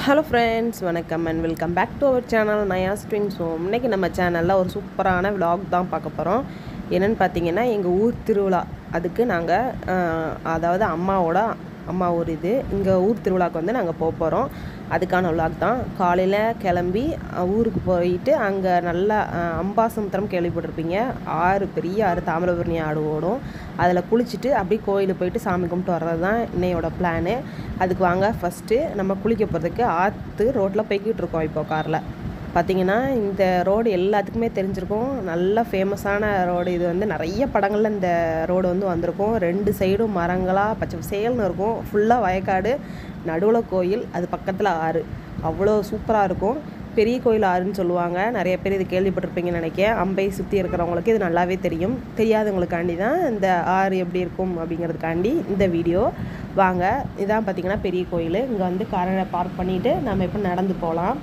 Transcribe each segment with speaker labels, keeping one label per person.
Speaker 1: hello friends வணக்கம் and welcome back to our channel Nayas twins home இன்றைக்கி நம்ம சேனலில் ஒரு சூப்பரான vlog தான் பார்க்க போகிறோம் என்னென்னு பார்த்தீங்கன்னா எங்கள் ஊர் திருவிழா அதுக்கு நாங்கள் அதாவது அம்மாவோட அம்மா ஊர் இது இங்கே ஊர் திருவிழாக்கு வந்து நாங்கள் போக போகிறோம் அதுக்கான vlog தான் காலையில் கிளம்பி அஹ், ஊருக்கு போயிட்டு அங்கே நல்லா அஹ், அம்பாசமுத்திரம் கேள்விப்பட்டிருப்பீங்க ஆறு பெரிய ஆறு தாமிரபரணி ஆடு ஓடும் அதில் குளிச்சுட்டு அப்படியே கோயிலுக்கு போயிட்டு சாமி கும்பிட்டு வர்றது தான் இன்னையோட பிளானு அதுக்கு வாங்க ஃபஸ்ட்டு நம்ம குளிக்க போகிறதுக்கு ஆற்று ரோட்டில் போய்கிட்டு இருக்கோம் இப்போ காரில் பார்த்தீங்கன்னா இந்த ரோடு எல்லாத்துக்குமே தெரிஞ்சிருக்கும் நல்ல ஃபேமஸான ரோடு இது வந்து நிறைய படங்களில் இந்த ரோடு வந்து வந்திருக்கும் ரெண்டு சைடும் மரங்களாக பச்சை சேல்னு இருக்கும் ஃபுல்லாக வயக்காடு நடுவில் கோயில் அது பக்கத்தில் ஆறு அவ்வளோ சூப்பராக இருக்கும் பெரிய கோயில் ஆறுன்னு சொல்லுவாங்க நிறைய பேர் இது கேள்விப்பட்டிருப்பீங்கன்னு நினைக்கிறேன் அம்பை சுற்றி இருக்கிறவங்களுக்கு இது நல்லாவே தெரியும் தெரியாதவங்களுக்காண்டி தான் இந்த ஆறு எப்படி இருக்கும் அப்படிங்கிறதுக்காண்டி இந்த வீடியோ வாங்க இதான் பார்த்தீங்கன்னா பெரிய கோயில் இங்கே வந்து காரை பார்க் பண்ணிவிட்டு நம்ம இப்போ நடந்து போகலாம்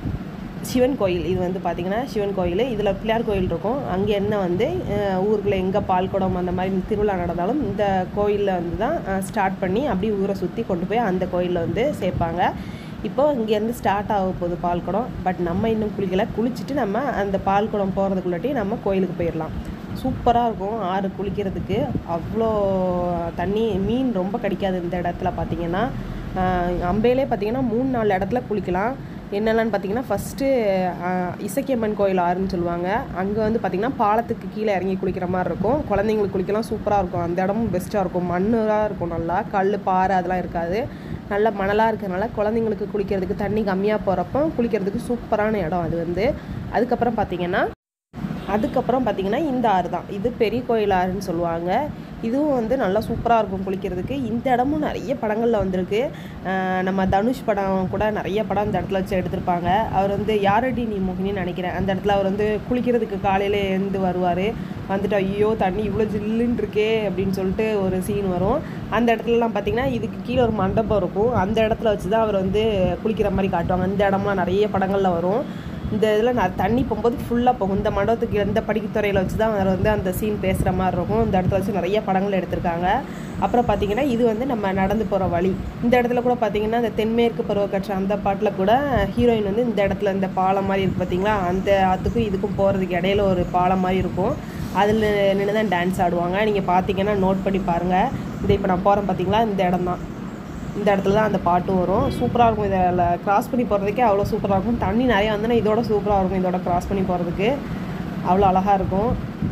Speaker 1: சிவன் கோயில் இது வந்து பார்த்திங்கன்னா சிவன் கோயில் இதில் பிள்ளையார் கோயில் இருக்கும் அங்கே என்ன வந்து அஹ், ஊருக்குள்ள எங்கே பால்குடம் அந்த மாதிரி திருவிழா நடந்தாலும் இந்த கோயிலில் வந்து தான் ஸ்டார்ட் பண்ணி அப்படியே ஊரை சுற்றி கொண்டு போய் அந்த கோயிலில் வந்து சேர்ப்பாங்க இப்போ இங்கேருந்து ஸ்டார்ட் ஆக போகுது பால்குடம் பட் நம்ம இன்னும் குளிக்கல குளிச்சுட்டு நம்ம அந்த பால்குடம் போகிறதுக்குள்ளாட்டி நம்ம கோயிலுக்கு போயிடலாம் சூப்பராக இருக்கும் ஆறு குளிக்கிறதுக்கு அவ்வளோ தண்ணி மீன் ரொம்ப கிடைக்காது இந்த இடத்துல பார்த்தீங்கன்னா ஆஹ் அம்பையிலே பார்த்தீங்கன்னா மூணு நாலு இடத்துல குளிக்கலாம் என்னென்னு பார்த்தீங்கன்னா ஃபஸ்ட்டு இசக்கியம்மன் கோயில் ஆறுன்னு சொல்லுவாங்க அங்கே வந்து பார்த்திங்கன்னா பாலத்துக்கு கீழே இறங்கி குளிக்கிற மாதிரி இருக்கும் குழந்தைங்களுக்கு குளிக்கலாம் சூப்பராக இருக்கும் அந்த இடமும் பெஸ்ட்டாக இருக்கும் மண்ணாக இருக்கும் நல்லா கல் பாறை அதெல்லாம் இருக்காது நல்ல மணலாக இருக்கிறதுனால குழந்தைங்களுக்கு குளிக்கிறதுக்கு தண்ணி கம்மியாக போகிறப்போ குளிக்கிறதுக்கு சூப்பரான இடம் அது வந்து அதுக்கப்புறம் பார்த்திங்கன்னா அதுக்கப்புறம் பார்த்தீங்கன்னா இந்த ஆறு தான் இது பெரிய கோயில் ஆறுன்னு சொல்லுவாங்க இதுவும் வந்து நல்லா சூப்பராக இருக்கும் குளிக்கிறதுக்கு இந்த இடமும் நிறைய படங்களில் வந்திருக்கு அஹ் நம்ம தனுஷ் படம் கூட நிறைய படம் இந்த இடத்துல வச்சு எடுத்திருப்பாங்க அவர் வந்து யாரடி நீ மோகினின்னு நினைக்கிறேன் அந்த இடத்துல அவர் வந்து குளிக்கிறதுக்கு காலையில் எழுந்து வருவார் வந்துட்டு ஐயோ தண்ணி இவ்வளோ ஜில்லுன்னு இருக்கே அப்படின்னு சொல்லிட்டு ஒரு சீன் வரும் அந்த இடத்துலலாம் பார்த்தீங்கன்னா இதுக்கு கீழே ஒரு மண்டபம் இருக்கும் அந்த இடத்துல வச்சு தான் அவர் வந்து குளிக்கிற மாதிரி காட்டுவாங்க இந்த இடம்லாம் நிறைய படங்களில் வரும் இந்த இதில் நான் தண்ணி போகும்போது ஃபுல்லாக போகும் இந்த மண்டபத்துக்கு இந்த படிக்கத்துறையில் வச்சு தான் அவர் வந்து அந்த சீன் பேசுகிற மாதிரி இருக்கும் இந்த இடத்துல வச்சு நிறைய படங்கள் எடுத்திருக்காங்க அப்புறம் பார்த்தீங்கன்னா இது வந்து நம்ம நடந்து போகிற வழி இந்த இடத்துல கூட பார்த்தீங்கன்னா இந்த தென்மேற்கு பருவக்கற்ற அந்த பாட்டில் கூட ஹீரோயின் வந்து இந்த இடத்துல இந்த பாலம் மாதிரி இருக்குது பார்த்தீங்களா அந்த அதுக்கும் இதுக்கும் போகிறதுக்கு இடையில ஒரு பாலம் மாதிரி இருக்கும் அதில் நின்று தான் டான்ஸ் ஆடுவாங்க நீங்கள் பார்த்தீங்கன்னா நோட் பண்ணி பாருங்கள் இந்த இப்போ நான் போகிறேன் பார்த்தீங்களா இந்த இடம் தான் இந்த இடத்துல தான் அந்த பாட்டும் வரும் சூப்பராக இருக்கும் இதில் கிராஸ் பண்ணி போகிறதுக்கே அவ்வளோ சூப்பராக இருக்கும் தண்ணி நிறையா வந்தோன்னா இதோட சூப்பராக இருக்கும் இதோட கிராஸ் பண்ணி போகிறதுக்கு அவ்வளோ அழகாக இருக்கும்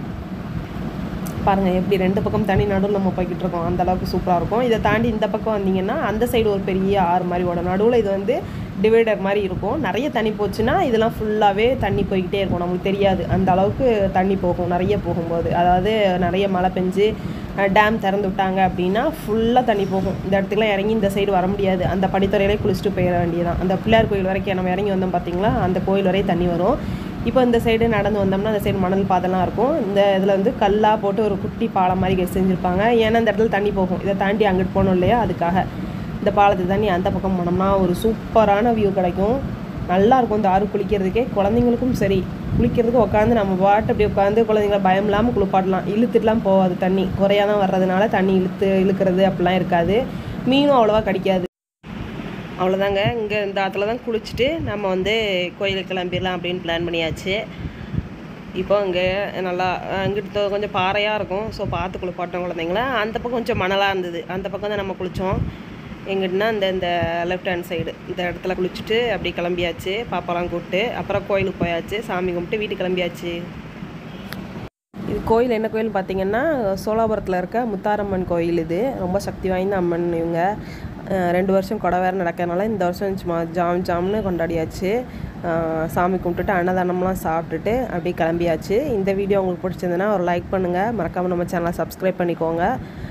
Speaker 1: பாருங்கள் எப்படி ரெண்டு பக்கம் தண்ணி நடுவில் நம்ம போய்கிட்டு இருக்கோம் அந்த அளவுக்கு சூப்பராக இருக்கும் இதை தாண்டி இந்த பக்கம் வந்தீங்கன்னா அந்த சைடு ஒரு பெரிய ஆறு மாதிரி ஓடும் நடுவில் இது வந்து டிவைடர் மாதிரி இருக்கும் நிறைய தண்ணி போச்சுன்னா இதெல்லாம் ஃபுல்லாகவே தண்ணி போய்கிட்டே இருக்கும் நமக்கு தெரியாது அந்த அளவுக்கு தண்ணி போகும் நிறைய போகும்போது அதாவது நிறைய மழை பெஞ்சு டேம் திறந்து விட்டாங்க அப்படின்னா ஃபுல்லாக தண்ணி போகும் இந்த இடத்துக்குலாம் இறங்கி இந்த சைடு வர முடியாது அந்த படித்துறையிலே குளிச்சுட்டு போயிட வேண்டியதான் அந்த பிள்ளையார் கோயில் வரைக்கும் நம்ம இறங்கி வந்தோம் பார்த்தீங்களா அந்த கோயில் வரையும் தண்ணி வரும் இப்போ இந்த சைடு நடந்து வந்தோம்னா அந்த சைடு மணல் பாதெல்லாம் இருக்கும் இந்த இதில் வந்து கல்லாக போட்டு ஒரு குட்டி பாலம் மாதிரி செஞ்சுருப்பாங்க ஏன்னா இந்த இடத்துல தண்ணி போகும் இதை தாண்டி அங்கிட்டு போகணும் இல்லையா அதுக்காக இந்த பாலத்தை தாண்டி அந்த பக்கம் போனோம்னா ஒரு சூப்பரான வியூ கிடைக்கும் நல்லா இருக்கும் இந்த ஆறு குளிக்கிறதுக்கே குழந்தைங்களுக்கும் சரி குளிக்கிறதுக்கு உட்காந்து நம்ம பாட்டு அப்படி உட்காந்து குழந்தைங்கள பயம் இல்லாமல் குளிப்பாட்டலாம் இழுத்துட்டுலாம் போகாது தண்ணி குறையாக தான் வர்றதுனால தண்ணி இழுத்து இழுக்கிறது அப்படிலாம் இருக்காது மீனும் அவ்வளோவா கிடைக்காது அவ்வளோதாங்க இங்கே இந்த ஆற்றுல தான் குளிச்சுட்டு நம்ம வந்து கோயிலுக்கு கிளம்பிடலாம் அப்படின்னு பிளான் பண்ணியாச்சு இப்போ இங்கே நல்லா அஹ், இங்கிட்டு கொஞ்சம் பாறையாக இருக்கும் ஸோ பார்த்து குளிப்பாட்டோம் குழந்தைங்கள அந்த பக்கம் கொஞ்சம் மணலாக இருந்தது அந்த பக்கம் தான் நம்ம குளித்தோம் எங்கிட்டனா இந்த இந்த லெஃப்ட் ஹேண்ட் சைடு இந்த இடத்துல குளிச்சுட்டு அப்படி கிளம்பியாச்சு பாப்பாலாம் கூப்பிட்டு அப்புறம் கோயிலுக்கு போயாச்சு சாமி கும்பிட்டு வீட்டுக்கு கிளம்பியாச்சு இது கோயில் என்ன கோயில் பார்த்தீங்கன்னா சோலாபுரத்தில் இருக்க முத்தாரம்மன் கோயில் இது ரொம்ப சக்தி வாய்ந்த அம்மன் இவங்க அஹ் ரெண்டு வருஷம் கொடை வேறு நடக்கிறதுனால இந்த வருஷம் சும்மா ஜாம் ஜாம்னு கொண்டாடியாச்சு அஹ் சாமி கும்பிட்டுட்டு அன்னதானம்லாம் சாப்பிட்டுட்டு அப்படியே கிளம்பியாச்சு இந்த வீடியோ உங்களுக்கு பிடிச்சிருந்ததுன்னா ஒரு லைக் பண்ணுங்கள் மறக்காமல் நம்ம சேனலை சப்ஸ்கிரைப் பண்ணிக்கோங்க